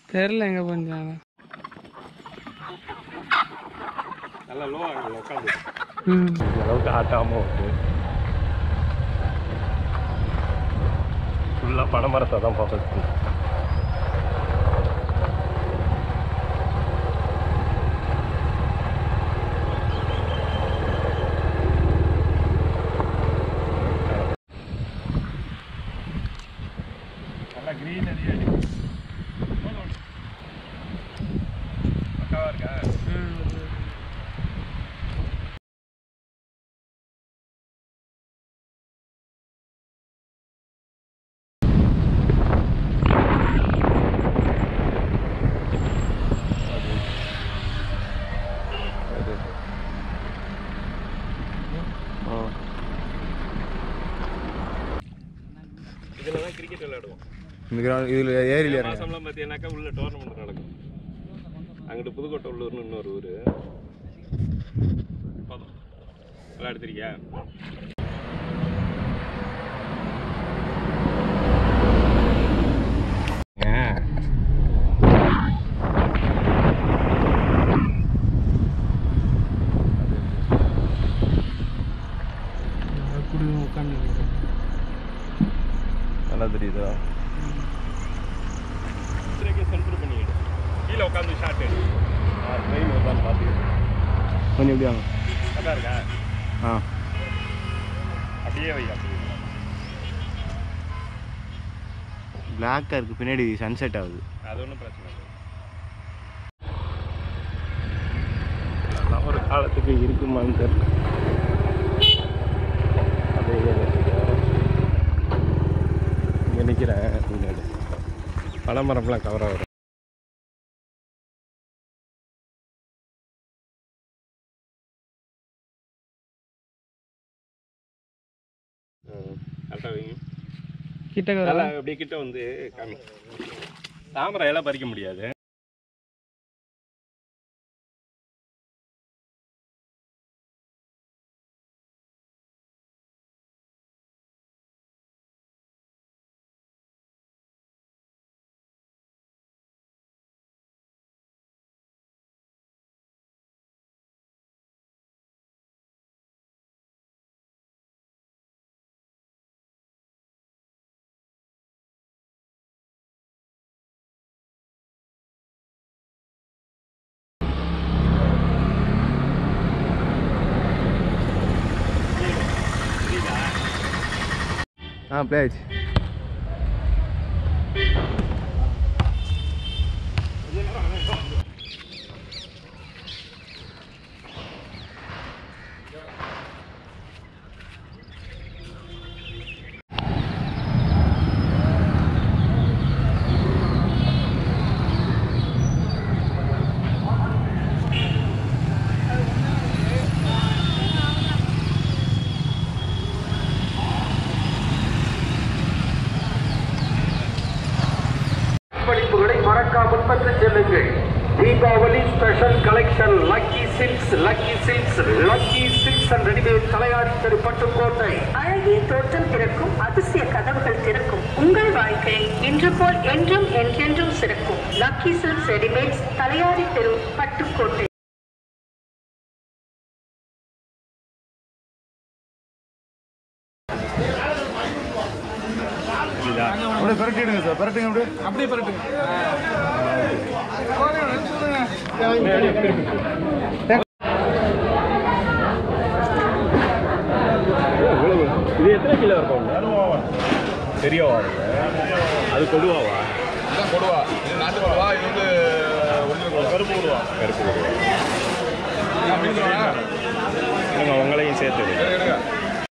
தெரில எங்கே போஞ்சாங்க நல்லா லோ ஆங்கிள் உட்காந்து ம் இந்த அளவுக்கு ஆட்டாமல் விட்டு ஃபுல்லாக பனைமரத்தை தான் ஃபோக்கஸ் பண்ணு நல்லா க்ரீனரியாக இருக்கு பக்காவாக இருக்கா இதில் தான் கிரிக்கெட் விளையாடுவோம் இந்த கிரவுண்ட் இதில் ஏரியில் இறங்க மாசம்லாம் பார்த்தீங்கன்னாக்கா உள்ள டோர்னமெண்ட் நடக்கும் அங்கிட்டு புதுக்கோட்டை உள்ளூர்னு இன்னொரு ஊர் போதும் விளையாடுத்திருக்கியா அப்படி உட்காந்து நல்லா தெரியுதா சென்டர் பண்ணிடு கீழே உட்காந்து ஷாட் எடு ட்ரெயின் உட்காந்து பார்த்துக்கிட்டு கொஞ்சம் எப்படி வாங்க அதான் இருக்கா ஆ அப்படியே வை அப்படியே பிளாக்காக இருக்குது பின்னாடி சன்செட் ஆகுது அது ஒன்றும் பிரச்சனை இல்லை அதெல்லாம் ஒரு காலத்துக்கு இருக்குமான்னு தெரியல அதே இங்கே நிற்கிறேன் முன்னாடி பனைமரம்லாம் கவர் ஆகிடும் கரெக்டாக வைங்க கிட்ட நல்லா அப்படியே கிட்ட வந்து காமி தாமரை இலை பறிக்க முடியாது ஆ ப்ளே ஆயிடுச்சு படிப்புகளை மறக்காமல் பெற்று செல்லுங்கள் Deepavali special collection lucky silks lucky silks lucky silks and readymade Thalaiyari தெரு பட்டுக்கோட்டை அழகிய தோற்றம் திறக்கும் அதிசய கதவுகள் திறக்கும் உங்கள் வாழ்க்கை இன்று போல் என்றும் என்றென்றும் சிறக்கும் லக்கி சில்க்ஸ் ரெடிமேட்ஸ் தலையாரி தெரு பட்டுக்கோட்டை அப்படியே பரட்டிடுங்க சார் பரட்டுங்க அப்படியே அப்படியே பரட்டுங்க இது எத்தனை கிலோ இருக்கும் பெரிய வாழை அது கொடுவாவா இதான் கொடுவா இது நாட்டு கொடுவா இது வந்து ஒரிஜினல் கொடுவா கருப்பு கொடுவா கருப்பு கொடுவா அப்படின்னு சொல்லுவாங்க உங்களையும் சேர்த்து எடுங்க